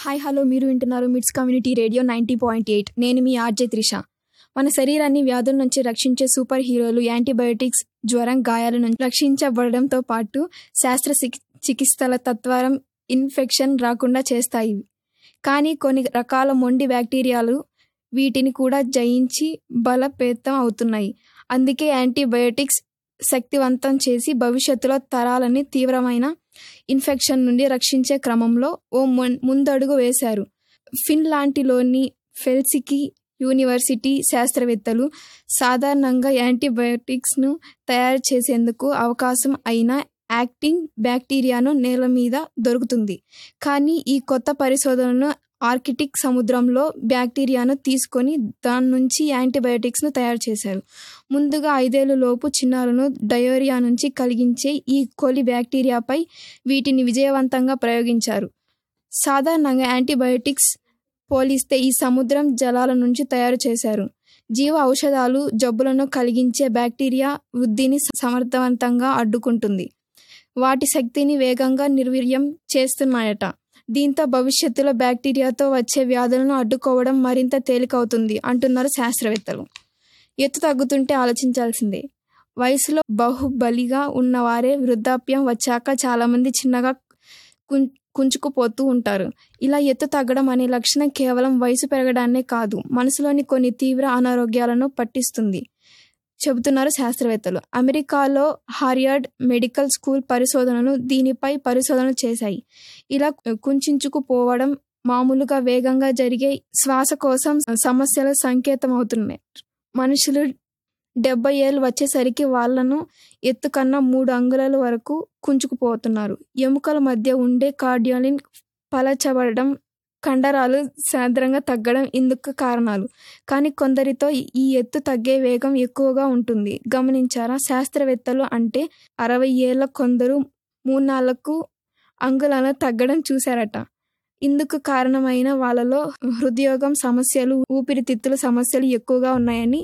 hi hello మీరు వింటున్నారు MITS community radio ninety point eight నేను మీ ఆర్జే త్రిష మన శరీరాన్ని వ్యాధుల నుంచి రక్షించే సూపర్ హీరోలు యాంటీబయోటిక్స్ జ్వరం గాయాల నుంచి రక్షించబడడంతో పాటు శాస్త్ర చికి- చికిత్సల తత్వరం ఇన్ఫెక్షన్ రాకుండా చేస్తాయి కానీ కొన్ని రకాల మొండి బ్యాక్టీరియాలు వీటిని కూడా జయించి బలపేతం అవుతున్నాయి అందుకే యాంటీబయోటిక్స్ శక్తివంతం చేసి భవిష్యత్తులో తరాలని తీవ్రమైన ఇన్ఫెక్షన్ నుండి రక్షించే క్రమంలో ఓ మున్- ముందడుగు వేశారు ఫిన్లాంటిలోని ఫెల్సికి యూనివర్సిటీ శాస్త్రవేత్తలు సాధారణంగా యాంటీబయోటిక్స్ను తయారు చేసేందుకు అవకాశం అయిన యాక్టింగ్ బ్యాక్టీరియాను నేల మీద దొరుకుతుంది కానీ ఈ కొత్త పరిశోధనను ఆర్కిటిక్ సముద్రంలో బ్యాక్టీరియాను తీసుకొని దాని నుంచి యాంటీబయోటిక్స్ను తయారు చేశారు ముందుగా ఐదేళ్ల లోపు చిన్నారులను డయోరియా నుంచి కలిగించే ఈ కొలి బ్యాక్టీరియాపై వీటిని విజయవంతంగా ప్రయోగించారు సాధారణంగా యాంటీబయోటిక్స్ పోలిస్తే ఈ సముద్రం జలాల నుంచి తయారు చేశారు జీవ ఔషధాలు జబ్బులను కలిగించే బ్యాక్టీరియా వృద్ధిని సమర్థవంతంగా అడ్డుకుంటుంది వాటి శక్తిని వేగంగా నిర్వీర్యం చేస్తున్నాయట దీంతో భవిష్యత్తులో బ్యాక్టీరియాతో వచ్చే వ్యాధులను అడ్డుకోవడం మరింత తేలికవుతుంది అంటున్నారు శాస్త్రవేత్తలు ఎత్తు తగ్గుతుంటే ఆలోచించాల్సిందే వయసులో బాహుబలిగా ఉన్నవారే వృద్ధాప్యం వచ్చాక చాలామంది చిన్నగా కుం- కుంచుకుపోతూ ఉంటారు ఇలా ఎత్తు తగ్గడం అనే లక్షణం కేవలం వయసు పెరగడాన్నే కాదు మనసులోని కొన్ని తీవ్ర అనారోగ్యాలను పట్టిస్తుంది చెబుతున్నారు శాస్త్రవేత్తలు అమెరికాలో హార్వర్డ్ మెడికల్ స్కూల్ పరిశోధనలు దీనిపై పరిశోధనలు చేశాయి ఇలా కుంచుకుపోవడం మామూలుగా వేగంగా జరిగే శ్వాసకోశం సమస్యల సంకేతం అవుతున్నాయి మనుషులు డెబ్బై ఏళ్ళు వచ్చేసరికి వాళ్ళను ఎత్తు కన్నా మూడు అంగుళాల వరకు కుంచుకుపోతున్నారు ఎముకల మధ్య ఉండే కార్డియోలిన్ పలచబడడం కండరాలు సాంద్రంగా తగ్గడం ఇందుకు కారణాలు కానీ కొందరితో ఈ ఎత్తు తగ్గే వేగం ఎక్కువగా ఉంటుంది గమనించారా శాస్త్రవేత్తలు అంటే అరవై ఏళ్ళ కొందరు మూడు నాలుగు అంగుళాలు తగ్గడం చూశారట ఇందుకు కారణమైన వాళ్ళలో హృదయోగం సమస్యలు ఊపిరితిత్తుల సమస్యలు ఎక్కువగా ఉన్నాయని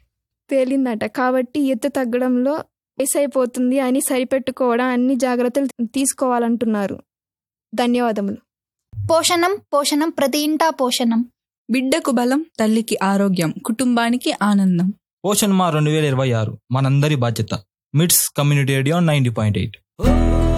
తేలిందట కాబట్టి ఎత్తు తగ్గడంలో వయసు అయిపోతుంది అని సరిపెట్టుకోవడం అన్ని జాగ్రత్తలు తీసుకోవాలంటున్నారు ధన్యవాదములు పోషణం పోషణం ప్రతి ఇంటా పోషణం బిడ్డకు బలం తల్లికి ఆరోగ్యం కుటుంబానికి ఆనందం పోషణ్ మా రెండు వేల ఇరవై ఆరు మనందరి బాధ్యత MITS community radio ninety point eight